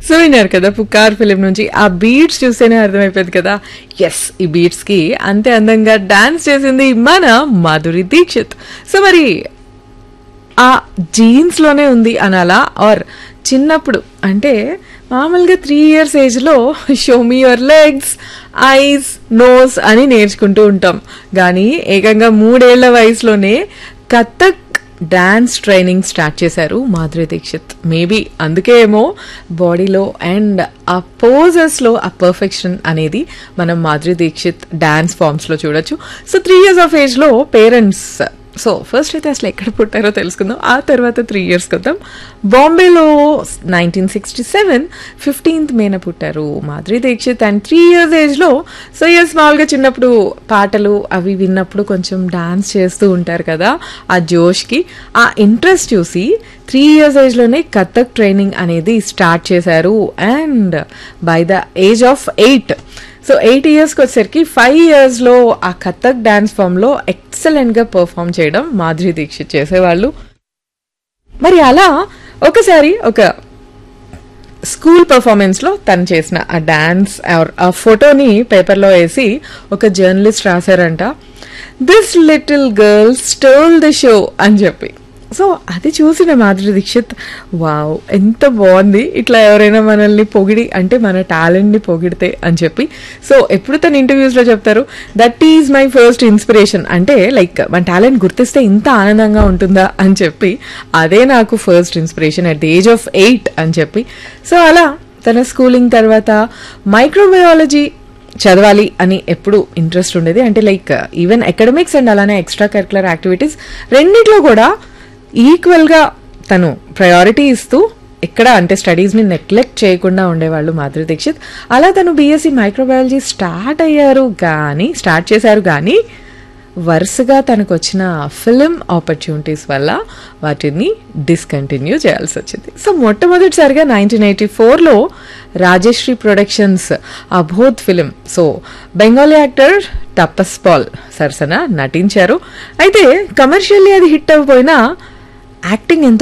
so విన్నారు కదా పుకార్ film నుంచి ఆ బీట్స్ చూస్తేనే అర్థమైపోయింది కదా ఎస్ ఈ బీట్స్ కి అంతే అందంగా డాన్స్ చేసింది మన మాధురి దీక్షిత్ సో మరి ఆ జీన్స్ లోనే ఉంది అనాలా ఆర్ చిన్నప్పుడు అంటే మామూలుగా త్రీ ఇయర్స్ ఏజ్లో show me your legs eyes nose అని నేర్చుకుంటూ ఉంటాం కానీ ఏకంగా మూడేళ్ల వయసులోనే కథక్ డాన్స్ ట్రైనింగ్ స్టార్ట్ చేశారు మాధురి దీక్షిత్ మేబీ అందుకే ఏమో బాడీలో అండ్ ఆ పోజెస్లో ఆ పర్ఫెక్షన్ అనేది మనం మాధురి దీక్షిత్ డాన్స్ ఫామ్స్లో చూడొచ్చు సో త్రీ ఇయర్స్ ఆఫ్ ఏజ్లో పేరెంట్స్ సో ఫస్ట్ అయితే అసలు ఎక్కడ పుట్టారో తెలుసుకుందాం ఆ తర్వాత త్రీ ఇయర్స్ కొద్దాం బాంబేలో నైన్టీన్ సిక్స్టీ సెవెన్ ఫిఫ్టీన్త్ మేన పుట్టారు Madhuri Dixit and three years ఏజ్లో సో ఇయర్స్ మామూలుగా చిన్నప్పుడు పాటలు అవి విన్నప్పుడు కొంచెం డాన్స్ చేస్తూ ఉంటారు కదా ఆ జోష్కి ఆ ఇంట్రెస్ట్ చూసి త్రీ ఇయర్స్ ఏజ్లోనే కథక్ ట్రైనింగ్ అనేది స్టార్ట్ చేశారు and by the age of eight so eight ఇయర్స్కి వచ్చేసరికి ఫైవ్ ఇయర్స్లో ఆ కథక్ డాన్స్ ఫామ్లో ఎక్సలెంట్గా పర్ఫామ్ చేయడం మాధురి దీక్షిత్ చేసేవాళ్ళు మరి అలా ఒకసారి ఒక స్కూల్ పర్ఫార్మెన్స్లో తను చేసిన ఆ డాన్స్ ఆర్ ఆ ఫోటోని పేపర్లో వేసి ఒక జర్నలిస్ట్ రాశారంట this little girl stole the show అని చెప్పి సో అది చూసిన మాధురి దీక్షిత్ వావ్ ఎంత బాగుంది ఇట్లా ఎవరైనా మనల్ని పొగిడి అంటే మన టాలెంట్ని పొగిడితే అని చెప్పి సో ఎప్పుడు తన ఇంటర్వ్యూస్లో చెప్తారు that is my first inspiration అంటే లైక్ మన టాలెంట్ గుర్తిస్తే ఇంత ఆనందంగా ఉంటుందా అని చెప్పి అదే నాకు first inspiration at the age of eight అని చెప్పి సో అలా తన స్కూలింగ్ తర్వాత మైక్రోబయాలజీ చదవాలి అని ఎప్పుడు ఇంట్రెస్ట్ ఉండేది అంటే లైక్ ఈవెన్ అకాడమిక్స్ అండ్ అలానే ఎక్స్ట్రా కరికులర్ యాక్టివిటీస్ రెండిట్లో కూడా ఈక్వల్గా తను ప్రయారిటీ ఇస్తూ ఎక్కడ అంటే స్టడీస్ని నెగ్లెక్ట్ చేయకుండా ఉండేవాళ్ళు మాధురి దీక్షిత్ అలా తను బీఎస్సీ మైక్రోబయాలజీ స్టార్ట్ అయ్యారు కానీ స్టార్ట్ చేశారు కానీ వరుసగా తనకు వచ్చిన ఫిలిం ఆపర్చునిటీస్ వల్ల వాటిని డిస్కంటిన్యూ చేయాల్సి వచ్చింది సో మొట్టమొదటిసారిగా నైన్టీన్ ఎయిటీ ఫోర్లో Rajshri productions Abodh film so Bengali actor Tapas Paul సరసన నటించారు అయితే కమర్షియల్లీ అది హిట్ అవ్వకపోయినా యాక్టింగ్ ఎంతో